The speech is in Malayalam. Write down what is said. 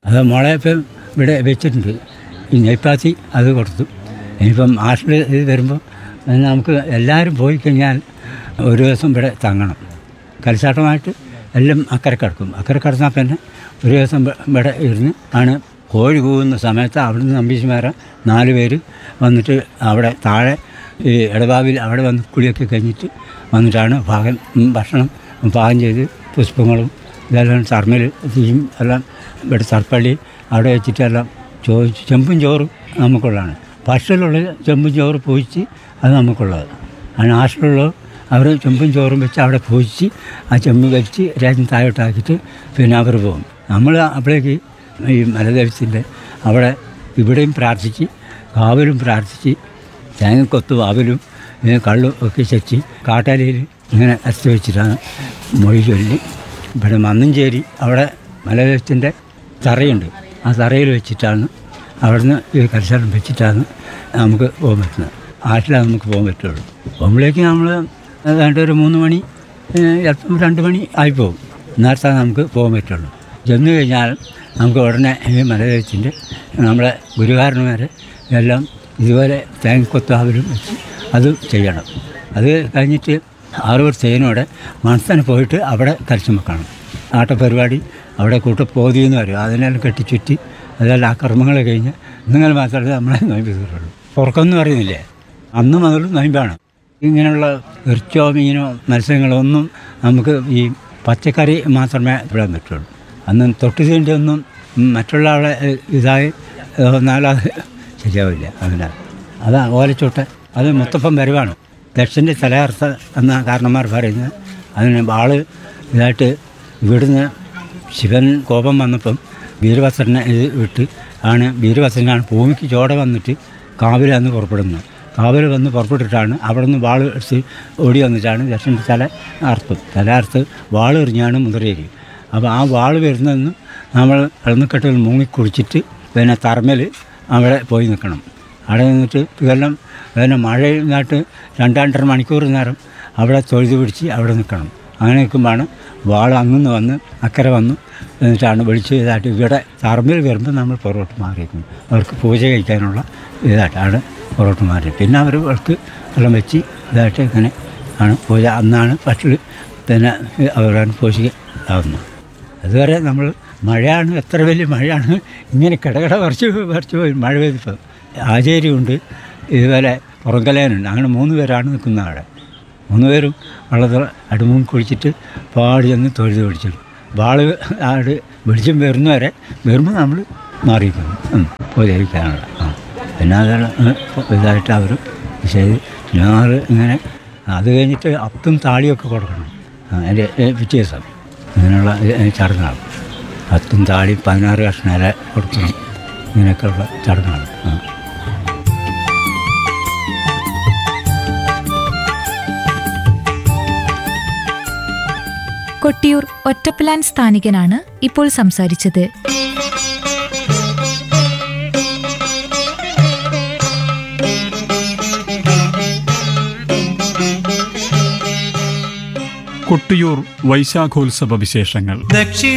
അത് മോളെ ഇപ്പം ഇവിടെ വെച്ചിട്ടുണ്ട് ഈ നെയ്പ്പാത്തി അത് കൊടുത്തു ഇനിയിപ്പം ആഷിൽ ഇത് വരുമ്പോൾ നമുക്ക് എല്ലാവരും പോയി കഴിഞ്ഞാൽ ഒരു ദിവസം ഇവിടെ തങ്ങണം കലിച്ചാട്ടമായിട്ട് എല്ലാം അക്കരെ കിടക്കും അക്കരെ കിടന്നാൽ പിന്നെ ഒരു ദിവസം ഇവ- ഇവിടെ ഇരുന്ന് ആണ് കോഴി കൂവുന്ന സമയത്ത് അവിടുന്ന് നമ്പീശുമാരെ നാല് പേര് വന്നിട്ട് അവിടെ താഴെ ഈ ഇടവാവിൽ അവിടെ വന്ന് കുളിയൊക്കെ കഴിഞ്ഞിട്ട് വന്നിട്ടാണ് പാകം ഉം, ഭക്ഷണം പാകം ചെയ്ത് പുഷ്പങ്ങളും ഇതെല്ലാം സർമ്മൽ തീയും എല്ലാം ഇവിടെ സർപ്പള്ളി അവിടെ വെച്ചിട്ടെല്ലാം ചോദിച്ച് ചെമ്പും ചോറും നമുക്കുള്ളതാണ് ഭക്ഷണമുള്ള ചെമ്പും ചോറ് പൂജിച്ച് അത് നമുക്കുള്ളത് അതിന് ആശുള്ള അവർ ചെമ്പും ചോറും വെച്ച് അവിടെ പൂജിച്ച് ആ ചെമ്പ് വെച്ച് രാജ്യം താഴോട്ടാക്കിയിട്ട് പിന്നെ അവർ പോകും നമ്മൾ അപ്പോഴേക്ക് ഈ മലദേവത്തിൻ്റെ അവിടെ ഇവിടെയും പ്രാർത്ഥിച്ച് കാവലും പ്രാർത്ഥിച്ച് തേങ്ങക്കൊത്തും അവലും പിന്നെ കള്ളും ഒക്കെ ചെച്ച് കാട്ടാലിയിൽ ഇങ്ങനെ അരച്ച് വെച്ചിട്ടാണ് മൊഴി ചൊല്ലി ഇവിടെ മന്നഞ്ചേരി അവിടെ മലദേവത്തിൻ്റെ തറയുണ്ട് ആ തറയിൽ വെച്ചിട്ടാണ് അവിടുന്ന് ഈ കൽശാലം വെച്ചിട്ടാണ് നമുക്ക് പോകാൻ പറ്റുന്നത് ആറ്റിലാണ് നമുക്ക് പോകാൻ പറ്റുള്ളൂ പോകുമ്പോഴേക്ക് നമ്മൾ ഏതാണ്ട് ഒരു മൂന്ന് മണി ഏഹ്, ചിലപ്പം രണ്ട് മണി ആയിപ്പോവും നേരത്തെ നമുക്ക് പോകാൻ പറ്റുള്ളൂ ചെന്ന് കഴിഞ്ഞാൽ നമുക്ക് ഉടനെ ഈ മലദേവത്തിൻ്റെ നമ്മളെ ഗുരുകാരന്മാരെ എല്ലാം ഇതുപോലെ തേങ്ങക്കൊത്താവലും വെച്ച് അത് ചെയ്യണം അത് കഴിഞ്ഞിട്ട് ആറുപേർ ചെയ്യുന്നതോടെ മനസ്സിന് പോയിട്ട് അവിടെ കലശം വെക്കണം ആട്ടപരിപാടി അവിടെ കൂട്ടപ്പോതി എന്ന് പറയും അതിനെല്ലാം കെട്ടിച്ചുറ്റി അതെല്ലാം ആ കർമ്മങ്ങൾ കഴിഞ്ഞ് നിങ്ങൾ മാത്രമേ നമ്മളെ നോയമ്പ് തീരുള്ളൂ പുറക്കെന്ന് പറയുന്നില്ലേ അന്ന് മുതൽ നോയമ്പാണ് ഇങ്ങനെയുള്ള ഇറച്ചോ മീനോ മത്സ്യങ്ങളോ ഒന്നും നമുക്ക് ഈ പച്ചക്കറി മാത്രമേ ഇടാൻ പറ്റുള്ളൂ അന്ന് തൊട്ട് തീണ്ടി ഒന്നും മറ്റുള്ള ആളെ ഏഹ്, ഇതായി ഏഹ്, വന്നാൽ അത് ശരിയാവില്ല അതിനാൽ അത് ഓലച്ചോട്ട് അത് മുത്തപ്പം വരവാണ് ദക്ഷൻ്റെ തലയർത്ത എന്ന കാരണന്മാർ പറയുന്നത് അതിന് ആള് ഇതായിട്ട് ഇവിടുന്ന് ശിവൻ കോപം വന്നപ്പം വീരഭദ്രനെ ഇത് വിട്ട് ആണ് വീരഭദ്രനാണ് ഭൂമിക്ക് ചോട വന്നിട്ട് കാവിലന്ന് പുറപ്പെടുന്നത് കാവിൽ വന്ന് പുറപ്പെട്ടിട്ടാണ് അവിടെ നിന്ന് വാൾ എടുത്ത് ഓടി വന്നിട്ടാണ് ദക്ഷൻ്റെ തല അർത്തും തല അർത്ത് വാൾ എറിഞ്ഞാണ് മുതിരേരി അപ്പോൾ ആ വാൾ വരുന്നതെന്ന് നമ്മൾ വെള്ളക്കെട്ടിൽ മുങ്ങിക്കുടിച്ചിട്ട് പിന്നെ തറമേൽ അവിടെ പോയി നിൽക്കണം അവിടെ നിന്നിട്ട് ഇതെല്ലാം പിന്നെ മഴയിലായിട്ട് രണ്ടാണ്ടര മണിക്കൂർ നേരം അവിടെ തൊഴുതു പിടിച്ച് അവിടെ നിൽക്കണം അങ്ങനെ നിൽക്കുമ്പോഴാണ് വാൾ അങ്ങുന്ന് വന്ന് അക്കരെ വന്നു എന്നിട്ടാണ് വിളിച്ച് ഇതായിട്ട് ഇവിടെ തറമ്പിൽ വരുമ്പോൾ നമ്മൾ പുറകോട്ട് മാറിയിരിക്കും അവർക്ക് പൂജ കഴിക്കാനുള്ള ഇതായിട്ടാണ് പുറകോട്ട് മാറി പിന്നെ അവർ അവർക്ക് എല്ലാം വെച്ച് ഇതായിട്ട് ഇങ്ങനെ ആണ് പൂജ അന്നാണ് പക്ഷി പിന്നെ അവരാണ് പൂജ ആവുന്നത് അതുവരെ നമ്മൾ മഴയാണ് എത്ര വലിയ മഴയാണ് ഇങ്ങനെ കിടകിട പറിച്ച് പറിച്ച് പോയി മഴ പെയ്തിപ്പോൾ ആചാര്യമുണ്ട് ഇതുപോലെ പുറങ്കലേനുണ്ട് അങ്ങനെ മൂന്ന് പേരാണ് നിൽക്കുന്നത് അവിടെ മൂന്ന് പേരും വെള്ളത്തിൽ അടുമും കുഴിച്ചിട്ട് പാടി ചെന്ന് തൊഴുത് പിടിച്ചിടും വാള് ആട് വെളിച്ചം വരുന്നവരെ വരുമ്പോൾ നമ്മൾ മാറിയിരിക്കുന്നു ഉപയോഗിക്കാനുള്ള ആ പിന്നെ അതെല്ലാം ഇതായിട്ട് അവർ ചെയ്ത് ഞാറ് ഇങ്ങനെ അത് കഴിഞ്ഞിട്ട് അത്തും താളിയൊക്കെ കൊടുക്കണം ആ, അതിൻ്റെ ഏ, പിറ്റേ ദിവസം ഇങ്ങനെയുള്ള ഏ, ചടങ്ങാണ് അത്തും താളി പതിനാറ് കഷ്ണം ഇല കൊടുക്കണം ഇങ്ങനെയൊക്കെയുള്ള ചടങ്ങാണ് ആ കൊട്ടിയൂർ ഒറ്റപ്ലാൻ സ്ഥാനികനാണ് ഇപ്പോൾ സംസാരിച്ചത് കൊട്ടിയൂർ വൈശാഖോത്സവ വിശേഷങ്ങൾ ദക്ഷി